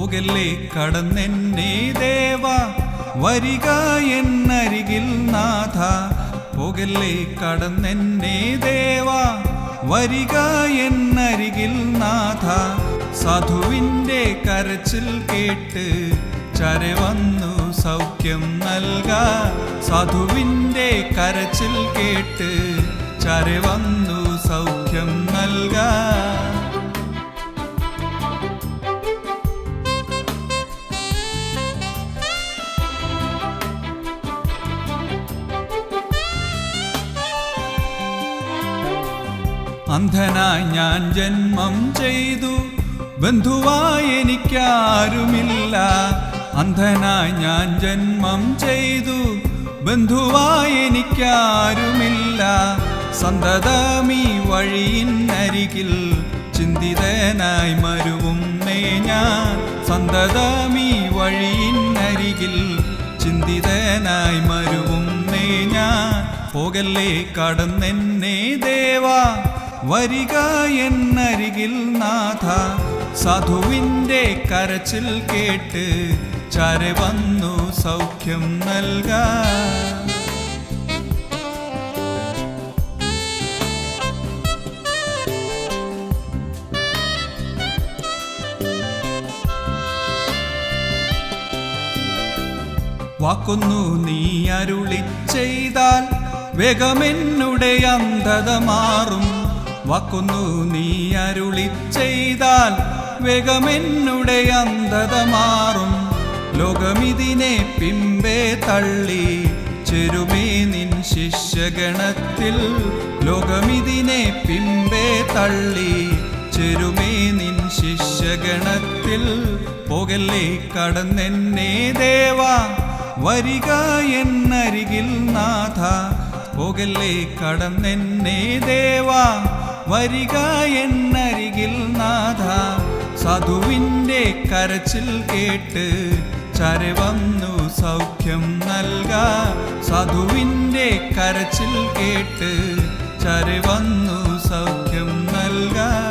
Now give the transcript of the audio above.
പോകല്ലേ കടന്നെന്നെ ദേവ വരിക എന്നരികിൽ നാഥ പോകല്ലേ കടന്നെന്നെ ദേവ വരിക എന്നരികിൽ നാഥ സാധുവിൻ്റെ കരച്ചിൽ കേട്ട് ചരവന്നു സൗഖ്യം നൽക സാധുവിൻ്റെ കരച്ചിൽ കേട്ട് ചരവന്നു സൗഖ്യം നൽക അന്ധനായി ഞാൻ ജന്മം ചെയ്തു ബന്ധുവായി എനിക്കാരുമില്ല അന്ധനായി ഞാൻ ജന്മം ചെയ്തു ബന്ധുവായി എനിക്കാരുമില്ല സന്തതമീ വഴിയിനരികിൽ ചിന്തിതനായി മരുവും നേ ഞാൻ സന്തതമീ വഴിയിനരികിൽ ചിന്തിതനായി മരുവും നേ ഞാൻ പോകല്ലേ കടന്നെന്നെ ദേവാ വരിക എന്നരികിൽ നാഥ സാധുവിൻ്റെ കരച്ചിൽ കേട്ട് ചരവന്നു സൗഖ്യം നൽക വാക്കൊന്നു നീ അരുളി ചെയ്താൽ വേഗമെന്നുടെ അന്ധത മാറും വാക്കൊന്നു നീ അരുളി ചെയ്താൽ വേഗമെന്നുടെ അന്ധത മാറും ലോകമിതിനെ പിമ്പേ തള്ളി ചെരുമേ നിൻ ശിഷ്യഗണത്തിൽ ലോകമിതിനെ പിമ്പേ തള്ളി ചെരുമേ നിൻ ശിഷ്യഗണത്തിൽ പോകല്ലേ കടന്നെന്നെ ദേവാ വരിക എന്നരികിൽ നാഥ പോകല്ലേ കടന്നെന്നെ ദേവാ വരിക എന്നരികിൽ നാഥ സാധുവിൻ്റെ കരച്ചിൽ കേട്ട് ചരവന്നു സൗഖ്യം നൽക സാധുവിൻ്റെ കരച്ചിൽ കേട്ട് ചരവന്നു സൗഖ്യം നൽകാം